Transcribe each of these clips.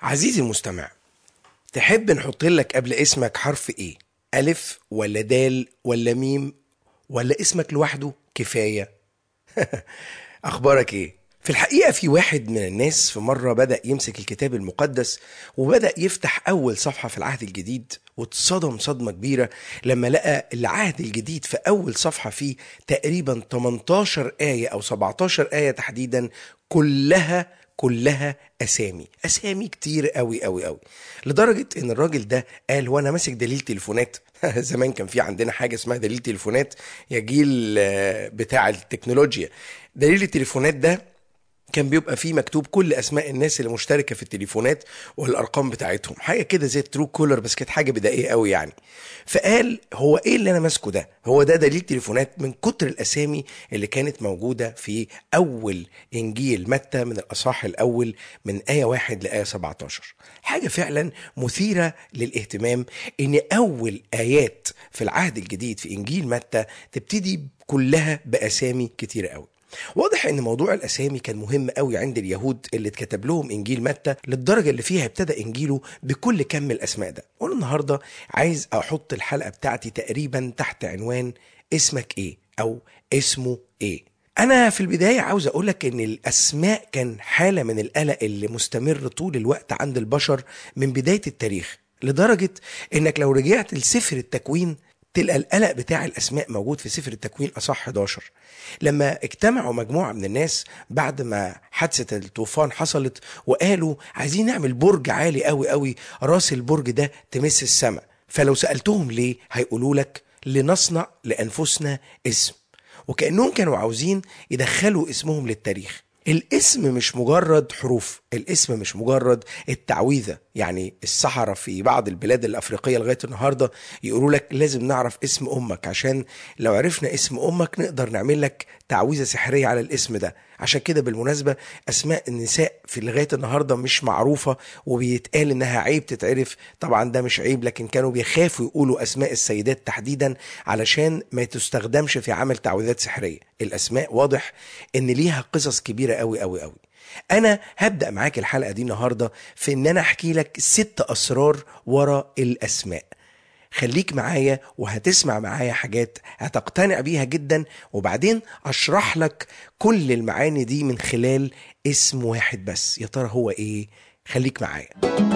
عزيزي المستمع تحب نحط لك قبل اسمك حرف ايه ألف ولا دال ولا ميم ولا اسمك لوحده كفاية أخبارك ايه في الحقيقة في واحد من الناس في مرة بدأ يمسك الكتاب المقدس وبدأ يفتح أول صفحة في العهد الجديد واتصدم صدمة كبيرة لما لقى العهد الجديد في أول صفحة فيه تقريبا 18 آية أو 17 آية تحديدا كلها كلها اسامي اسامي كتير قوي قوي قوي لدرجه ان الراجل ده قال وانا ماسك دليل تليفونات زمان كان في عندنا حاجه اسمها دليل تليفونات يا جيل آه، بتاع التكنولوجيا دليل التليفونات ده كان بيبقى فيه مكتوب كل اسماء الناس اللي مشتركه في التليفونات والارقام بتاعتهم حاجه كده زي الترو كولر بس كانت حاجه بدائيه قوي يعني فقال هو ايه اللي انا ماسكه ده هو ده دليل تليفونات من كتر الاسامي اللي كانت موجوده في اول انجيل متى من الاصحاح الاول من ايه واحد لايه 17 حاجه فعلا مثيره للاهتمام ان اول ايات في العهد الجديد في انجيل متى تبتدي كلها باسامي كتيره قوي واضح ان موضوع الاسامي كان مهم قوي عند اليهود اللي اتكتب لهم انجيل متى للدرجه اللي فيها ابتدى انجيله بكل كم الاسماء ده وانا النهارده عايز احط الحلقه بتاعتي تقريبا تحت عنوان اسمك ايه او اسمه ايه انا في البدايه عاوز اقولك ان الاسماء كان حاله من القلق اللي مستمر طول الوقت عند البشر من بدايه التاريخ لدرجه انك لو رجعت لسفر التكوين تلقى القلق بتاع الاسماء موجود في سفر التكوين اصح 11 لما اجتمعوا مجموعه من الناس بعد ما حادثه الطوفان حصلت وقالوا عايزين نعمل برج عالي قوي قوي راس البرج ده تمس السماء فلو سالتهم ليه هيقولوا لك لنصنع لانفسنا اسم وكانهم كانوا عاوزين يدخلوا اسمهم للتاريخ الاسم مش مجرد حروف الاسم مش مجرد التعويذة يعني السحرة في بعض البلاد الأفريقية لغاية النهاردة يقولوا لك لازم نعرف اسم أمك عشان لو عرفنا اسم أمك نقدر نعمل لك تعويذة سحرية على الاسم ده عشان كده بالمناسبة أسماء النساء في لغاية النهاردة مش معروفة وبيتقال إنها عيب تتعرف طبعا ده مش عيب لكن كانوا بيخافوا يقولوا أسماء السيدات تحديدا علشان ما تستخدمش في عمل تعويذات سحرية الأسماء واضح إن ليها قصص كبيرة قوي قوي قوي انا هبدا معاك الحلقه دي النهارده في ان انا احكي لك ست اسرار ورا الاسماء خليك معايا وهتسمع معايا حاجات هتقتنع بيها جدا وبعدين اشرح لك كل المعاني دي من خلال اسم واحد بس يا ترى هو ايه خليك معايا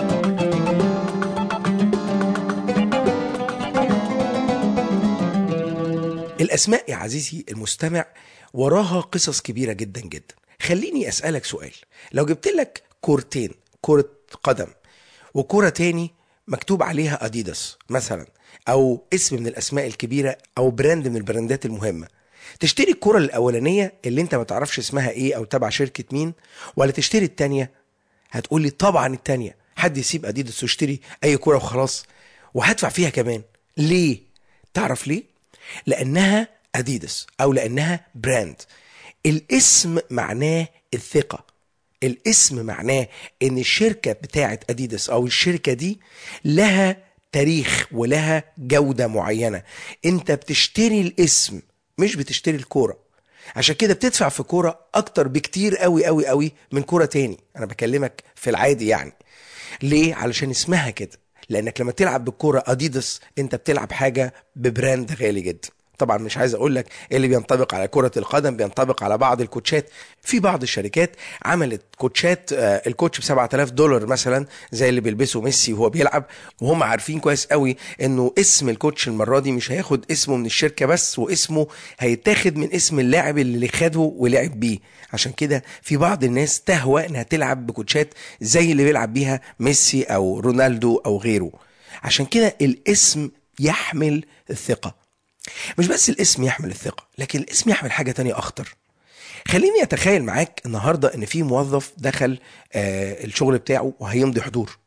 الاسماء يا عزيزي المستمع وراها قصص كبيره جدا جدا خليني اسالك سؤال لو جبت لك كورتين كره قدم وكره تاني مكتوب عليها اديداس مثلا او اسم من الاسماء الكبيره او براند من البراندات المهمه تشتري الكره الاولانيه اللي انت ما تعرفش اسمها ايه او تبع شركه مين ولا تشتري التانيه هتقول لي طبعا التانيه حد يسيب اديداس ويشتري اي كره وخلاص وهدفع فيها كمان ليه تعرف ليه لانها اديداس او لانها براند الاسم معناه الثقة الاسم معناه ان الشركة بتاعت اديداس او الشركة دي لها تاريخ ولها جودة معينة انت بتشتري الاسم مش بتشتري الكورة عشان كده بتدفع في كورة اكتر بكتير قوي قوي قوي من كورة تاني انا بكلمك في العادي يعني ليه علشان اسمها كده لانك لما تلعب بالكوره اديداس انت بتلعب حاجه ببراند غالي جدا طبعا مش عايز اقول لك ايه اللي بينطبق على كره القدم بينطبق على بعض الكوتشات في بعض الشركات عملت كوتشات آه، الكوتش ب 7000 دولار مثلا زي اللي بيلبسه ميسي وهو بيلعب وهم عارفين كويس قوي انه اسم الكوتش المره دي مش هياخد اسمه من الشركه بس واسمه هيتاخد من اسم اللاعب اللي خده ولعب بيه عشان كده في بعض الناس تهوى انها تلعب بكوتشات زي اللي بيلعب بيها ميسي او رونالدو او غيره عشان كده الاسم يحمل الثقه مش بس الاسم يحمل الثقة لكن الاسم يحمل حاجة تانية أخطر خليني أتخيل معاك النهاردة إن في موظف دخل آه الشغل بتاعه وهيمضي حضور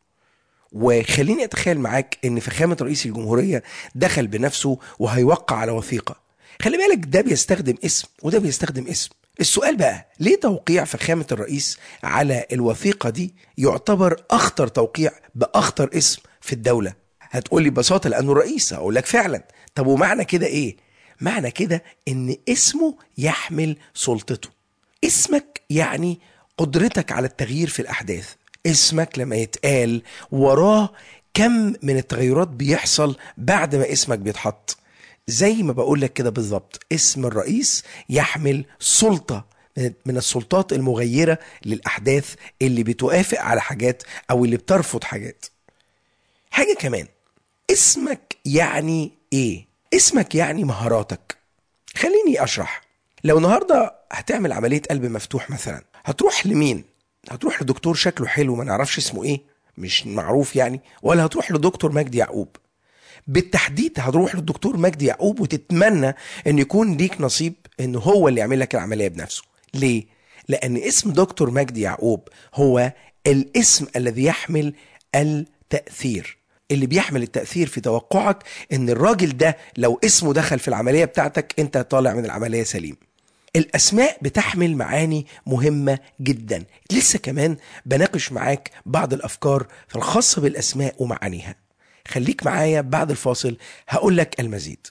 وخليني أتخيل معاك إن فخامة رئيس الجمهورية دخل بنفسه وهيوقع على وثيقة خلي بالك ده بيستخدم اسم وده بيستخدم اسم السؤال بقى ليه توقيع فخامة الرئيس على الوثيقة دي يعتبر أخطر توقيع بأخطر اسم في الدولة هتقول لي ببساطة لأنه الرئيس هقول لك فعلا طب ومعنى كده ايه معنى كده ان اسمه يحمل سلطته اسمك يعني قدرتك على التغيير في الاحداث اسمك لما يتقال وراه كم من التغيرات بيحصل بعد ما اسمك بيتحط زي ما بقول لك كده بالظبط اسم الرئيس يحمل سلطة من السلطات المغيرة للأحداث اللي بتوافق على حاجات أو اللي بترفض حاجات حاجة كمان اسمك يعني ايه اسمك يعني مهاراتك خليني اشرح لو النهارده هتعمل عمليه قلب مفتوح مثلا هتروح لمين هتروح لدكتور شكله حلو ما نعرفش اسمه ايه مش معروف يعني ولا هتروح لدكتور مجدي يعقوب بالتحديد هتروح للدكتور مجدي يعقوب وتتمنى ان يكون ليك نصيب ان هو اللي يعمل لك العمليه بنفسه ليه لان اسم دكتور مجدي يعقوب هو الاسم الذي يحمل التاثير اللي بيحمل التأثير في توقعك ان الراجل ده لو اسمه دخل في العملية بتاعتك انت طالع من العملية سليم الأسماء بتحمل معاني مهمة جدا لسه كمان بناقش معاك بعض الأفكار الخاصة بالأسماء ومعانيها خليك معايا بعد الفاصل هقول لك المزيد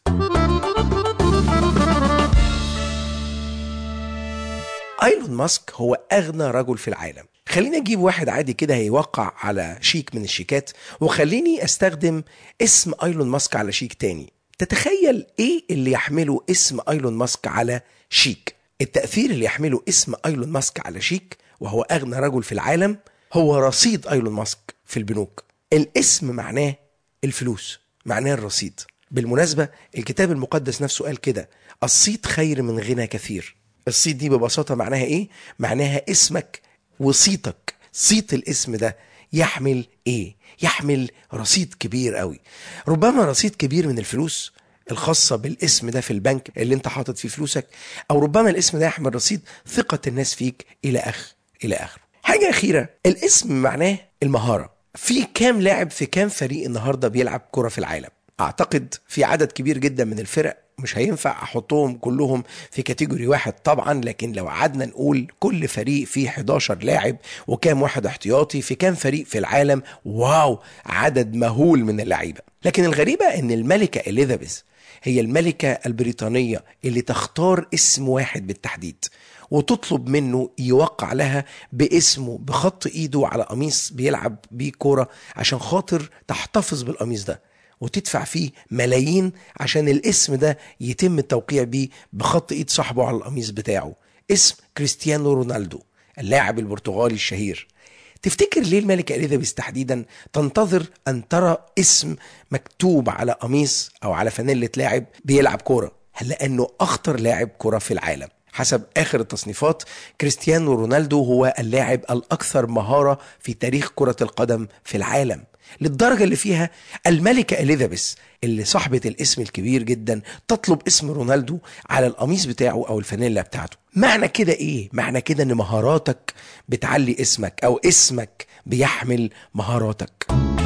ايلون ماسك هو اغنى رجل في العالم خليني اجيب واحد عادي كده هيوقع على شيك من الشيكات وخليني استخدم اسم ايلون ماسك على شيك تاني تتخيل ايه اللي يحمله اسم ايلون ماسك على شيك التأثير اللي يحمله اسم ايلون ماسك على شيك وهو اغنى رجل في العالم هو رصيد ايلون ماسك في البنوك الاسم معناه الفلوس معناه الرصيد بالمناسبة الكتاب المقدس نفسه قال كده الصيت خير من غنى كثير الصيت دي ببساطة معناها ايه؟ معناها اسمك وصيتك صيت الاسم ده يحمل ايه؟ يحمل رصيد كبير قوي ربما رصيد كبير من الفلوس الخاصة بالاسم ده في البنك اللي انت حاطط فيه فلوسك او ربما الاسم ده يحمل رصيد ثقة الناس فيك الى اخر الى اخره حاجة اخيرة الاسم معناه المهارة في كام لاعب في كام فريق النهاردة بيلعب كرة في العالم اعتقد في عدد كبير جدا من الفرق مش هينفع احطهم كلهم في كاتيجوري واحد طبعا لكن لو قعدنا نقول كل فريق فيه 11 لاعب وكام واحد احتياطي في كام فريق في العالم واو عدد مهول من اللعيبه لكن الغريبه ان الملكه اليزابيث هي الملكه البريطانيه اللي تختار اسم واحد بالتحديد وتطلب منه يوقع لها باسمه بخط ايده على قميص بيلعب بيه كوره عشان خاطر تحتفظ بالقميص ده وتدفع فيه ملايين عشان الاسم ده يتم التوقيع بيه بخط ايد صاحبه على القميص بتاعه اسم كريستيانو رونالدو اللاعب البرتغالي الشهير تفتكر ليه الملكة إليزابيث تحديدا تنتظر أن ترى اسم مكتوب على قميص أو على فانيلة لاعب بيلعب كورة هل لأنه أخطر لاعب كرة في العالم حسب آخر التصنيفات كريستيانو رونالدو هو اللاعب الأكثر مهارة في تاريخ كرة القدم في العالم للدرجة اللي فيها الملكة إليزابيث اللي صاحبة الاسم الكبير جدا تطلب اسم رونالدو على القميص بتاعه أو الفانيلا بتاعته معنى كده إيه؟ معنى كده إن مهاراتك بتعلي اسمك أو اسمك بيحمل مهاراتك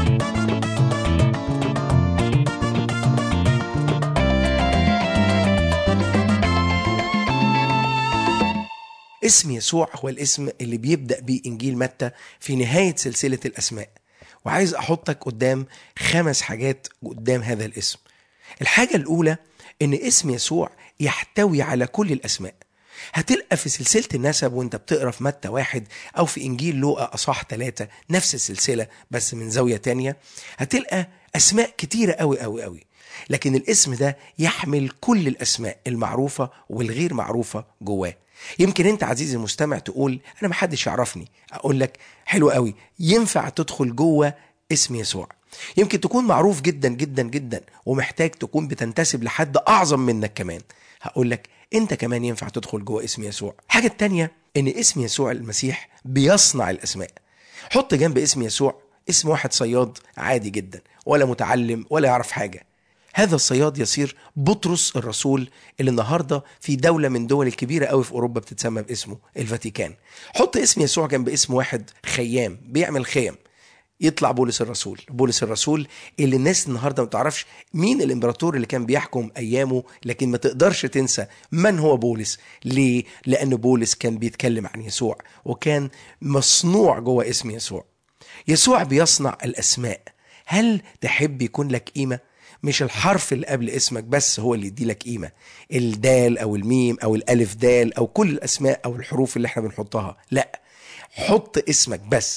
اسم يسوع هو الاسم اللي بيبدأ بيه إنجيل متى في نهاية سلسلة الأسماء وعايز احطك قدام خمس حاجات قدام هذا الاسم الحاجة الأولى إن اسم يسوع يحتوي على كل الأسماء هتلقى في سلسلة النسب وانت بتقرا في متى واحد أو في إنجيل لوقا أصح ثلاثة نفس السلسلة بس من زاوية تانية هتلقى أسماء كتيرة أوي أوي أوي لكن الاسم ده يحمل كل الأسماء المعروفة والغير معروفة جواه يمكن انت عزيزي المستمع تقول انا محدش يعرفني اقول لك حلو قوي ينفع تدخل جوه اسم يسوع يمكن تكون معروف جدا جدا جدا ومحتاج تكون بتنتسب لحد اعظم منك كمان هقول لك انت كمان ينفع تدخل جوه اسم يسوع الحاجه التانية ان اسم يسوع المسيح بيصنع الاسماء حط جنب اسم يسوع اسم واحد صياد عادي جدا ولا متعلم ولا يعرف حاجه هذا الصياد يصير بطرس الرسول اللي النهارده في دوله من دول الكبيره قوي في اوروبا بتتسمى باسمه الفاتيكان حط اسم يسوع جنب اسم واحد خيام بيعمل خيم يطلع بولس الرسول بولس الرسول اللي الناس النهارده ما تعرفش مين الامبراطور اللي كان بيحكم ايامه لكن ما تقدرش تنسى من هو بولس ليه لان بولس كان بيتكلم عن يسوع وكان مصنوع جوه اسم يسوع يسوع بيصنع الاسماء هل تحب يكون لك قيمه مش الحرف اللي قبل اسمك بس هو اللي يدي لك قيمه الدال او الميم او الالف دال او كل الاسماء او الحروف اللي احنا بنحطها لا حط اسمك بس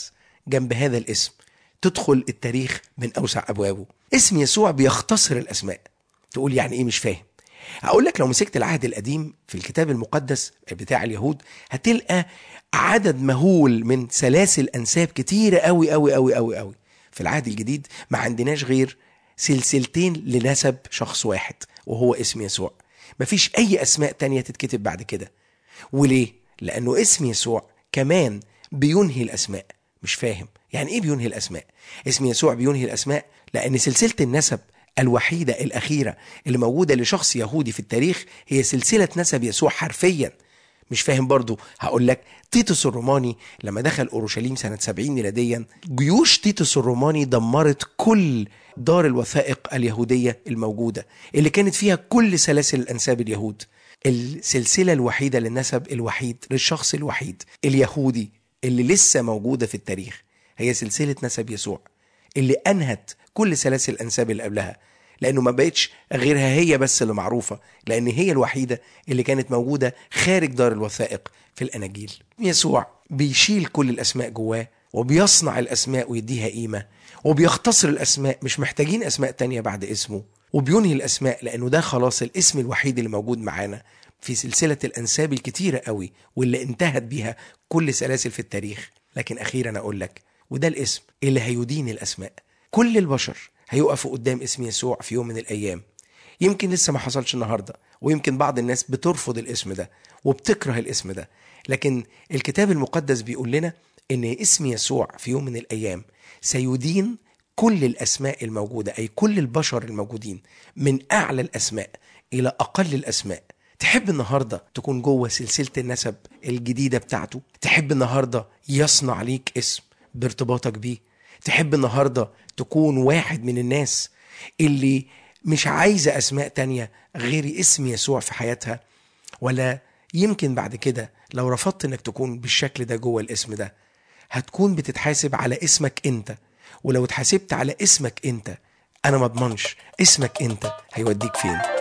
جنب هذا الاسم تدخل التاريخ من اوسع ابوابه اسم يسوع بيختصر الاسماء تقول يعني ايه مش فاهم اقول لك لو مسكت العهد القديم في الكتاب المقدس بتاع اليهود هتلقى عدد مهول من سلاسل انساب كتيره قوي قوي قوي قوي قوي في العهد الجديد ما عندناش غير سلسلتين لنسب شخص واحد وهو اسم يسوع مفيش اي اسماء تانية تتكتب بعد كده وليه لانه اسم يسوع كمان بينهي الاسماء مش فاهم يعني ايه بينهي الاسماء اسم يسوع بينهي الاسماء لان سلسله النسب الوحيده الاخيره اللي موجوده لشخص يهودي في التاريخ هي سلسله نسب يسوع حرفيا مش فاهم برضو هقول لك تيتوس الروماني لما دخل اورشليم سنه 70 ميلاديا جيوش تيتوس الروماني دمرت كل دار الوثائق اليهوديه الموجوده اللي كانت فيها كل سلاسل الانساب اليهود السلسله الوحيده للنسب الوحيد للشخص الوحيد اليهودي اللي لسه موجوده في التاريخ هي سلسله نسب يسوع اللي انهت كل سلاسل الانساب اللي قبلها لانه ما بقتش غيرها هي بس اللي معروفه لان هي الوحيده اللي كانت موجوده خارج دار الوثائق في الاناجيل يسوع بيشيل كل الاسماء جواه وبيصنع الاسماء ويديها قيمه وبيختصر الاسماء مش محتاجين اسماء تانية بعد اسمه وبينهي الاسماء لانه ده خلاص الاسم الوحيد اللي موجود معانا في سلسله الانساب الكتيره قوي واللي انتهت بيها كل سلاسل في التاريخ لكن اخيرا اقول لك وده الاسم اللي هيدين الاسماء كل البشر هيقفوا قدام اسم يسوع في يوم من الايام يمكن لسه ما حصلش النهارده ويمكن بعض الناس بترفض الاسم ده وبتكره الاسم ده لكن الكتاب المقدس بيقول لنا ان اسم يسوع في يوم من الايام سيدين كل الاسماء الموجوده اي كل البشر الموجودين من اعلى الاسماء الى اقل الاسماء تحب النهارده تكون جوه سلسله النسب الجديده بتاعته تحب النهارده يصنع ليك اسم بارتباطك بيه تحب النهارده تكون واحد من الناس اللي مش عايزه اسماء تانية غير اسم يسوع في حياتها ولا يمكن بعد كده لو رفضت انك تكون بالشكل ده جوه الاسم ده هتكون بتتحاسب على اسمك انت ولو اتحاسبت على اسمك انت انا ما اضمنش اسمك انت هيوديك فين